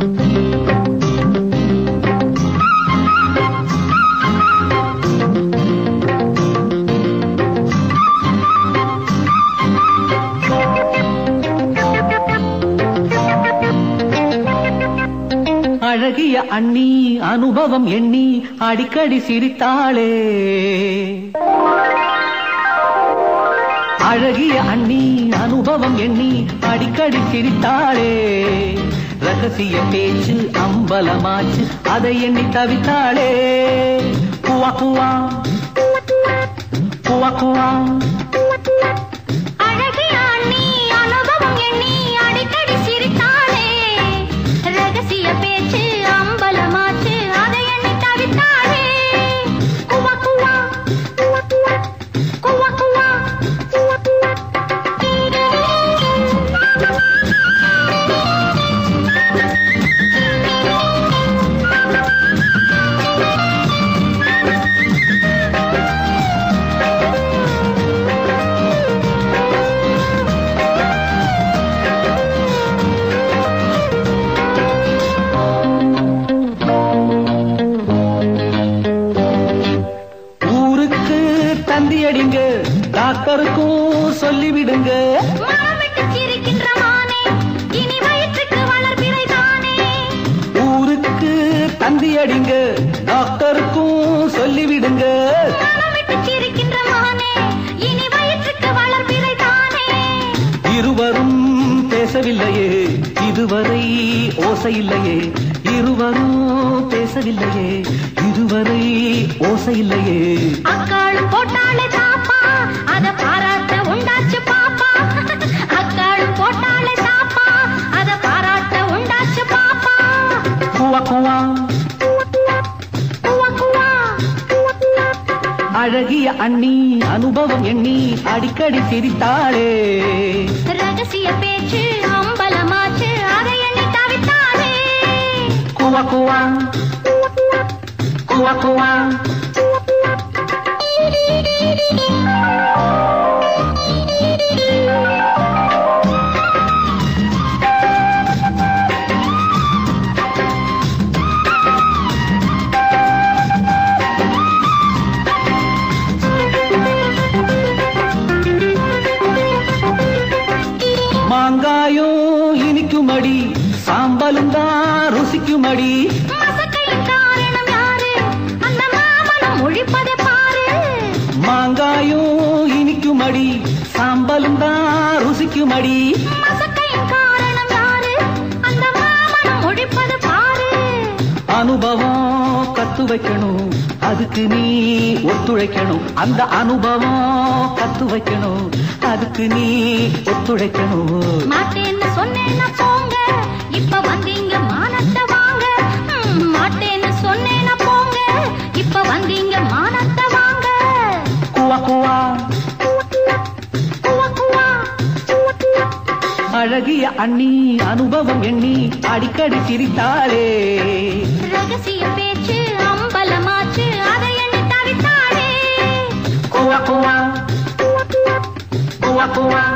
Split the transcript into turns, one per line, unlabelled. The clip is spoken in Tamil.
அழகிய அண்ணி அனுபவம் எண்ணி அடிக்கடி சிரித்தாளே அழகிய அண்ணி அனுபவம் எண்ணி அடிக்கடி சிரித்தாளே ரகசிய பேச்சு அம்பலமாச்சு அதை எண்ணி தவித்தாளே குவா குவா குவா குவா
அழகிய அண்ணி அனுபவம் எண்ணி அடிக்கடி சிரித்தாளே ரகசிய பேச்சு அம்பலமாச்சு அதை எண்ணி தவித்தாளே குவா குவா குவா குவா
ஊருக்கு தந்தி அடிங்க டாக்டருக்கும் சொல்லிவிடுங்க
மனமிட்டு சிரிக்கின்ற மானே இனி வயிற்றுக்கு வளர்பிறை தானே
ஊருக்கு தந்தி அடிங்க டாக்டருக்கும் சொல்லிவிடுங்க
மனமிட்டு சிரிக்கின்ற மானே இனி வயிற்றுக்கு வளர்பிறை தானே
இருவரும் பேசவில்லையே இதுவரை ஓசை இல்லையே இருவரும் பேசவில்லையே இதுவரை ஓசை இல்லையே
அக்காளும் போட்டாளே தாப்பா அத பாராட்ட உண்டாச்சு பாப்பா அக்காளும் போட்டாளே தாப்பா அத பாராட்ட உண்டாச்சு பாப்பா
குவா குவா
குவா குவா
அழகிய அண்ணி அனுபவம் எண்ணி அடிக்கடி சிரித்தாளே
ரகசிய பேச்சு அம்பலமாச்சு அதை எண்ணி தவித்தாளே
குவா குவா குவா குவா மாங்காயும் இனிக்குமடி சாம்பலும் தான் ருசிக்குமடி
மசக்கையின் காரணம் யாரு அந்த மாமனம் ஒழிப்பதை பாரு
மாங்காயும் இனிக்குமடி சாம்பலும் தான் ருசிக்குமடி
மசக்கையின் காரணம் யாரு அந்த மாமனம் ஒழிப்பது பாரு
அனுபவம் கத்து வைக்கணும் அதுக்கு நீ ஒத்துழைக்கணும் அந்த அனுபவம் கத்து வைக்கணும் அதுக்கு நீ ஒத்துழைக்கணும்
மாட்டேன்னு சொன்னேன்னா போங்க இப்ப வந்தீங்க மானத்தை வாங்க ம், மாட்டேன்னு சொன்னேன்னா போங்க இப்ப வந்தீங்க மானத்தை வாங்க
குவா குவா
குவா குவா
அழகிய அண்ணி அனுபவம் எண்ணி அடிக்கடி சிரித்தாளே
ரகசிய பேச்சு அம்பலமாச்சு அதை எண்ணி தவித்தாளே
குவா குவா குவா குவா